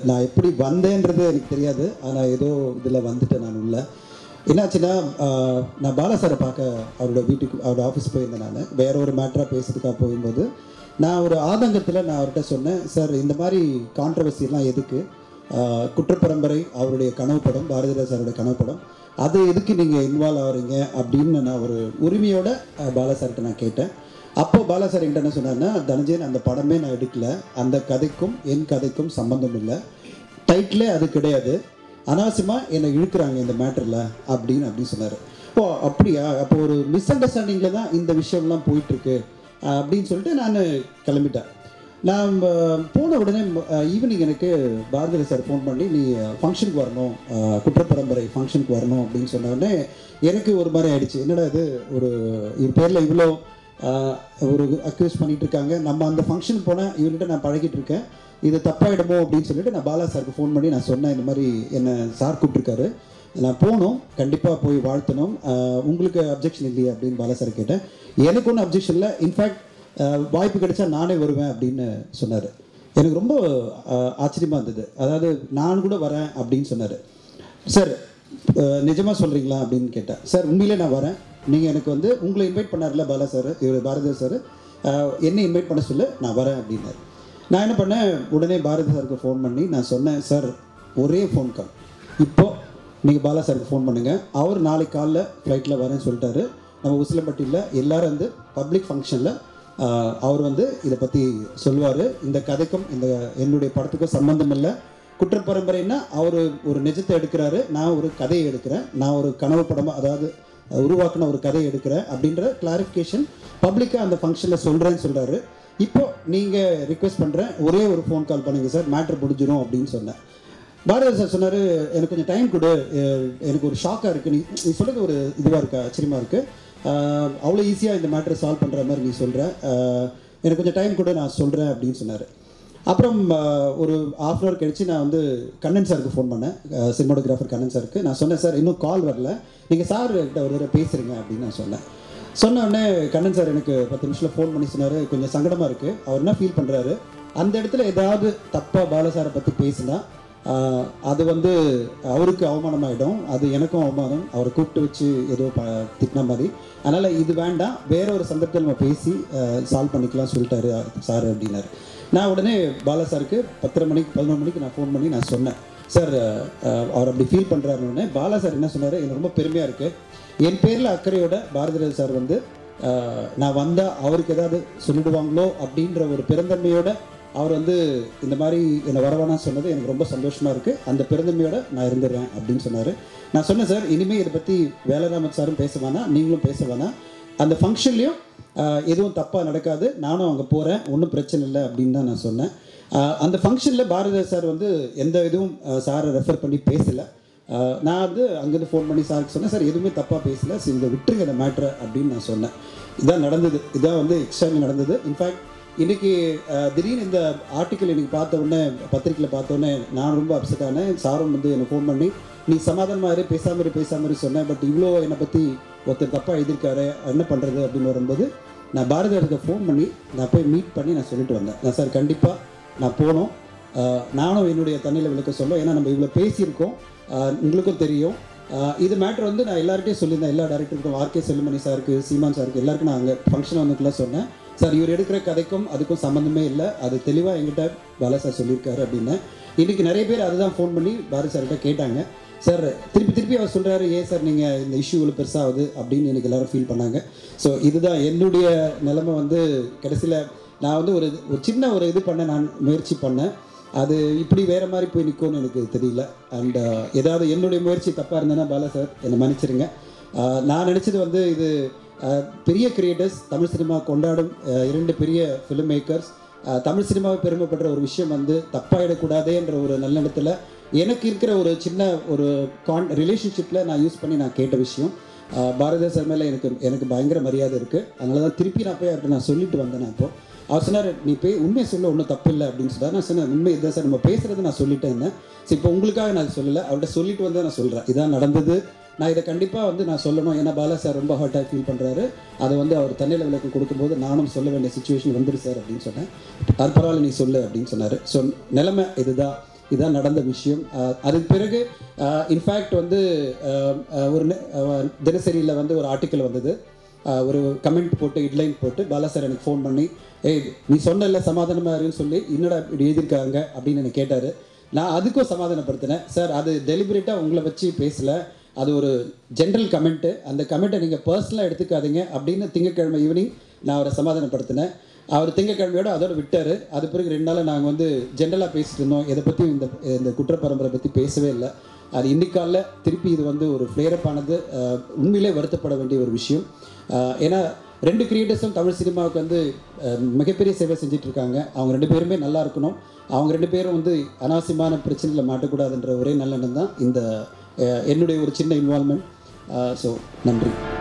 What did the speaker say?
நான் எப்படி வந்தேன்றது எனக்கு தெரியாது ஆனால் ஏதோ இதில் வந்துட்டேன் நான் உள்ள என்னாச்சுன்னா ஆஹ், நான் பாலா சாரை பார்க்க அவரோட வீட்டுக்கு அவரோட ஆஃபீஸ் போயிருந்தேன் நான் வேற ஒரு மேட்டராக பேசுறதுக்காக போகும்போது நான் ஒரு ஆதங்கத்தில் நான் அவர்கிட்ட சொன்னேன் சார் இந்த மாதிரி கான்ட்ரவர்சிலாம் எதுக்கு ஆஹ், குற்றப்பரம்பரை அவருடைய கனவு படம் பாரதிராஜ் சாரோட கனவு படம் அது எதுக்கு நீங்கள் இன்வால்வ் ஆகுறீங்க அப்படின்னு நான் ஒரு உரிமையோட ஆஹ், பாலா சார்கிட்ட நான் கேட்டேன் அப்போ பாலா சார் என்கிட்ட என்ன சொன்னார்னா தனஞ்சயன் அந்த படமே நான் எடுக்கல அந்த கதைக்கும் என் கதைக்கும் சம்பந்தம் இல்லை டைட்டிலே அது கிடையாது அனாவசியமாக என்னை இழுக்கிறாங்க இந்த மேட்டரில் அப்படின்னு அப்படின்னு சொன்னார் ஓ அப்படியா அப்போ ஒரு மிஸ் அண்டர்ஸ்டாண்டிங்கில் தான் இந்த விஷயம்லாம் போயிட்டுருக்கு அப்படின்னு சொல்லிட்டு நான் கிளம்பிட்டேன் நான் அஹ், போன உடனே ஈவினிங் எனக்கு பாரதிய சார் ஃபோன் பண்ணி நீ ஃபங்க்ஷனுக்கு வரணும் அஹ், குற்றப்பரம்பரை ஃபங்க்ஷனுக்கு வரணும் அப்படின்னு சொன்ன உடனே எனக்கு ஒரு மாதிரி ஆயிடுச்சு என்னடா இது ஒரு இவர் பேரில் இவ்வளோ ஆஹ் ஒரு அக்யூஸ் பண்ணிட்டு இருக்காங்க நம்ம அந்த ஃபங்க்ஷன் போனால் இவர்கிட்ட நான் பழகிட்டு இருக்கேன் இது தப்பாயிடுமோ அப்படின்னு சொல்லிட்டு நான் பாலா சாருக்கு ஃபோன் பண்ணி நான் சொன்னேன் இந்த மாதிரி என்னை சார் கூப்பிட்டுருக்காரு நான் போகணும் கண்டிப்பாக போய் வாழ்த்தணும் ஆஹ் உங்களுக்கு அப்ஜெக்ஷன் இல்லையா அப்படின்னு பாலா சார் கேட்டேன் எனக்கு ஒன்றும் அப்ஜெக்ஷன் இல்லை இன்ஃபேக்ட் வாய்ப்பு கிடைச்சா நானே வருவேன் அப்படின்னு சொன்னார் எனக்கு ரொம்ப ஆச்சரியமாக இருந்தது அதாவது நான் கூட வரேன் அப்படின்னு சொன்னார் சார் நிஜமாக சொல்கிறீங்களா அப்படின்னு கேட்டேன் சார் உண்மையிலே நான் வரேன் நீங்கள் எனக்கு வந்து உங்களை இன்வைட் பண்ணார்ல பாலா சார் இவர் பாரதி சார் என்னை இன்வைட் பண்ண சொல்ல நான் வரேன் அப்படின்னாரு நான் என்ன பண்ணேன் உடனே பாரதி சாருக்கு ஃபோன் பண்ணி நான் சொன்னேன் சார் ஒரே ஃபோன் கால் இப்போ நீங்கள் பாலா சாருக்கு ஃபோன் பண்ணுங்கள் அவர் நாளைக்கு காலைல ஃப்ளைட்டில் வரேன்னு சொல்லிட்டாரு நம்ம உசிலம்பட்டியில் எல்லாரும் வந்து பப்ளிக் ஃபங்க்ஷனில் அவர் வந்து இதை பற்றி சொல்லுவார் இந்த கதைக்கும் இந்த என்னுடைய படத்துக்கும் சம்மந்தம் இல்லை குற்றப்பரம்பரைன்னா அவர் ஒரு நிஜத்தை எடுக்கிறாரு நான் ஒரு கதையை எடுக்கிறேன் நான் ஒரு கனவு படமாக அதாவது உருவாக்கின ஒரு கதையை எடுக்கிறேன் அப்படின்ற கிளாரிஃபிகேஷன் பப்ளிக்காக அந்த ஃபங்க்ஷனில் சொல்கிறேன்னு சொல்கிறாரு இப்போ நீங்கள் ரிக்வெஸ்ட் பண்ணுறேன் ஒரே ஒரு ஃபோன் கால் பண்ணுங்கள் சார் மேட்ரு முடிஞ்சிடும் அப்படின்னு சொன்னேன் பாரதி சார் சொன்னார் எனக்கு கொஞ்சம் டைம் கொடு அஹ் எனக்கு ஒரு ஷாக்காக இருக்குது நீ நீ சொல்கிறது ஒரு இதுவாக இருக்கா ஆச்சரியமாக இருக்குது அவ்வளோ ஈஸியாக இந்த மேட்ரை சால்வ் பண்ணுற மாதிரி நீ சொல்கிற எனக்கு கொஞ்சம் டைம் கொடு நான் சொல்கிறேன் அப்படின்னு சொன்னார் அப்புறம் அஹ், ஒரு ஆஃப் அன் ஹவர் கழிச்சு நான் வந்து கண்ணன் சாருக்கு ஃபோன் பண்ணேன் சினிமாட்டோகிராஃபர் கண்ணன் சாருக்கு நான் சொன்னேன் சார் இன்னும் கால் வரல நீங்கள் சார் கிட்ட ஒரு தடவை பேசுகிறீங்க அப்படின்னு நான் சொன்னேன் சொன்ன உடனே கண்ணன் சார் எனக்கு பத்து நிமிஷத்தில் ஃபோன் பண்ணி சொன்னார் கொஞ்சம் சங்கடமாக இருக்குது அவர் என்ன ஃபீல் பண்ணுறாரு அந்த இடத்துல ஏதாவது தப்பாக பாலசாரை பற்றி பேசினா ஆஹ், அது வந்து அவருக்கு அவமானமாயிடும் அது எனக்கும் அவமானம் அவரை கூப்பிட்டு வச்சு ஏதோ ப திட்டின மாதிரி அதனால் இது வேண்டாம் வேற ஒரு சந்தர்ப்பத்தில் நம்ம பேசி சால்வ் பண்ணிக்கலாம் சொல்லிட்டாரு சார் அப்படின்னாரு நான் உடனே பாலா சாருக்கு பத்தரை மணிக்கு பதினொரு மணிக்கு நான் ஃபோன் பண்ணி நான் சொன்னேன் சார் அஹ், அவர் அப்படி ஃபீல் பண்ணுறாருன்னு பாலா சார் என்ன சொன்னார் எனக்கு ரொம்ப பெருமையாக இருக்குது என் பேரில் அக்கறையோட பாரதிராஜ் சார் வந்து அஹ், நான் வந்தால் அவருக்கு ஏதாவது சொல்லிடுவாங்களோ அப்படின்ற ஒரு பெருந்தன்மையோட அவர் வந்து இந்த மாதிரி என்னை வரவேணாம் சொன்னது எனக்கு ரொம்ப சந்தோஷமாக இருக்குது அந்த பெருந்தன்மையோட நான் இருந்துடுறேன் அப்படின்னு சொன்னார் நான் சொன்னேன் சார் இனிமேல் இதை பற்றி வேலராமன் சாரும் பேச வேணாம் நீங்களும் பேச வேணாம் அந்த ஃபங்க்ஷன்லேயும் எதுவும் தப்பாக நடக்காது நானும் அங்கே போகிறேன் ஒன்றும் பிரச்சனை இல்லை அப்படின்னு தான் நான் சொன்னேன் ஆஹ் அந்த ஃபங்க்ஷனில் பாரதியார் சார் வந்து எந்த இதுவும் சாரை ரெஃபர் பண்ணி பேசலை ஆஹ் நான் வந்து அங்கேருந்து ஃபோன் பண்ணி சாருக்கு சொன்னேன் சார் எதுவுமே தப்பாக பேசல சரி இதை விட்டுருங்க இந்த மேட்ரை அப்படின்னு நான் சொன்னேன் இதான் நடந்தது இதான் வந்து எக்ஸ்ட்ரா நடந்தது இன்ஃபேக்ட் இன்னைக்கு அஹ், திடீர்னு இந்த ஆர்டிக்கல் இன்னைக்கு பார்த்த உடனே பத்திரிக்கையில் பார்த்த உடனே நான் ரொம்ப அப்செட் ஆனேன் சாரும் வந்து எனக்கு ஃபோன் பண்ணி நீ சமாதானமாக இரு பேசாம இரு பேசாம இரு சொன்னேன் பட் இவ்வளோ என்னை பற்றி ஒருத்தர் தப்பாக எழுதியிருக்காரு என்ன பண்ணுறது அப்படின்னு வரும்போது நான் பாரதியாருக்கு ஃபோன் பண்ணி நான் போய் மீட் பண்ணி நான் சொல்லிட்டு வந்தேன் நான் சார் கண்டிப்பாக நான் போனோம் ஆஹ் நானும் என்னுடைய தண்ணியில் விளக்க சொல்ல ஏன்னா நம்ம இவ்வளோ பேசியிருக்கோம் ஆஹ் உங்களுக்கும் தெரியும் ஆஹ் இது மேட்ரு வந்து நான் எல்லார்கிட்டையும் சொல்லியிருந்தேன் எல்லா டேரக்டருக்கும் ஆர்கே செல்லுமணி சாருக்கு சீமான் சாருக்கு எல்லாருக்கும் நான் அங்கே ஃபங்க்ஷன் வந்துக்குலாம் சொன்னேன் சார் இவர் எடுக்கிற கதைக்கும் அதுக்கும் சம்மந்தமே இல்லை அது தெளிவாக எங்கிட்ட பாலா சார் சொல்லியிருக்காரு அப்படின்னு இன்றைக்கி நிறைய பேர் அதுதான் ஃபோன் பண்ணி பாரதி சார்கிட்ட கேட்டாங்க சார் திருப்பி திருப்பி அவர் சொல்கிறாரு ஏன் சார் நீங்கள் இந்த இஷ்யூ இவ்வளோ பெருசாகுது அப்படின்னு எனக்கு எல்லாரும் ஃபீல் பண்ணாங்க ஸோ இதுதான் என்னுடைய நிலைமை வந்து கடைசியில் நான் வந்து ஒரு ஒரு சின்ன ஒரு இது பண்ண நான் முயற்சி பண்ணேன் அது இப்படி வேறு மாதிரி போய் நிற்கும்னு எனக்கு தெரியல அண்ட் ஏதாவது என்னுடைய முயற்சி தப்பாக இருந்தேன்னா பாலா சார் என்னை மன்னிச்சிருங்க ஆஹ் நான் நினச்சது வந்து இது ஆஹ் பெரிய கிரியேட்டர்ஸ் தமிழ் சினிமா கொண்டாடும் ஆஹ் இரண்டு பெரிய ஃபிலிம் மேக்கர்ஸ் தமிழ் சினிமாவை பெருமைப்படுற ஒரு விஷயம் வந்து தப்பாயிடக்கூடாதேன்ற ஒரு நல்லெண்ணத்தில் எனக்கு இருக்கிற ஒரு சின்ன ஒரு கான் ரிலேஷன்ஷிப்பில் நான் யூஸ் பண்ணி நான் கேட்ட விஷயம் ஆஹ் பாரதிய சார் மேலே எனக்கு எனக்கு பயங்கர மரியாதை இருக்குது அதனால தான் திருப்பி நான் போய் அவர்கிட்ட நான் சொல்லிட்டு வந்தேன் நான் இப்போ அவர் சொன்னார் நீ போய் உண்மையை சொல்ல ஒன்றும் தப்பு இல்லை அப்படின்னு சொன்னார் நான் சொன்னேன் உண்மை இதான் சார் நம்ம பேசுறது நான் சொல்லிட்டேன் ஸோ இப்போ உங்களுக்காக நான் சொல்லலை அவர்கிட்ட சொல்லிட்டு வந்து நான் சொல்கிறேன் இதான் நடந்தது நான் இதை கண்டிப்பாக வந்து நான் சொல்லணும் ஏன்னா பாலா சார் ரொம்ப ஹர்ட்டாக ஃபீல் பண்ணுறாரு அதை வந்து அவர் தண்ணியில் விளக்கம் கொடுக்கும்போது நானும் சொல்ல வேண்டிய சுச்சுவேஷன் வந்துரு சார் அப்படின்னு சொன்னேன் அது பரவாயில்ல நீ சொல்லு அப்படின்னு சொன்னார் ஸோ நிலைமை இதுதான் இதுதான் நடந்த விஷயம் அஹ், அதுக்கு பிறகு இன்ஃபேக்ட் வந்து அஹ், அஹ், ஒரு நெ- அஹ், தினசரியில் வந்து ஒரு ஆர்டிக்கல் வந்தது அஹ், ஒரு கமெண்ட் போட்டு ஹெட்லைன் போட்டு பாலா சார் எனக்கு ஃபோன் பண்ணி ஏய் நீ சொன்னல சமாதானமாக இருன்னு சொல்லி என்னடா இப்படி எழுதியிருக்காங்க அப்படின்னு எனக்கு கேட்டார் நான் அதுக்கும் சமாதானப்படுத்தினேன் சார் அது டெலிபரேட்டாக உங்களை வச்சு பேசலை அது ஒரு ஜென்ரல் கமெண்ட்டு அந்த கமெண்ட்டை நீங்கள் பர்சனலாக எடுத்துக்காதீங்க அப்படின்னு திங்கக்கிழமை ஈவினிங் நான் அவரை சமாதானப்படுத்தினேன் அவர் திங்கக்கிழமையோட அதோட விட்டார் அது பிறகு ரெண்டு நாள் நாங்கள் வந்து ஜென்ரலாக பேசிட்டு இருந்தோம் எதை பற்றியும் இந்த இந்த குற்றப்பரம்பரை பற்றி பேசவே இல்லை அது இன்னைக்கால திருப்பி இது வந்து ஒரு ஃப்ளேரப் ஆனது அஹ், உண்மையிலே வருத்தப்பட வேண்டிய ஒரு விஷயம் அஹ், ஏன்னா ரெண்டு கிரியேட்டர்ஸும் தமிழ் சினிமாவுக்கு வந்து அஹ், மிகப்பெரிய சேவை செஞ்சுட்டு இருக்காங்க அவங்க ரெண்டு பேருமே நல்லா இருக்கணும் அவங்க ரெண்டு பேரும் வந்து அனாவசியமான பிரச்சனையில் மாட்டக்கூடாதுன்ற ஒரே நல்லெண்ணம் தான் இந்த அஹ், என்னுடைய ஒரு சின்ன இன்வால்மெண்ட் ஸோ நன்றி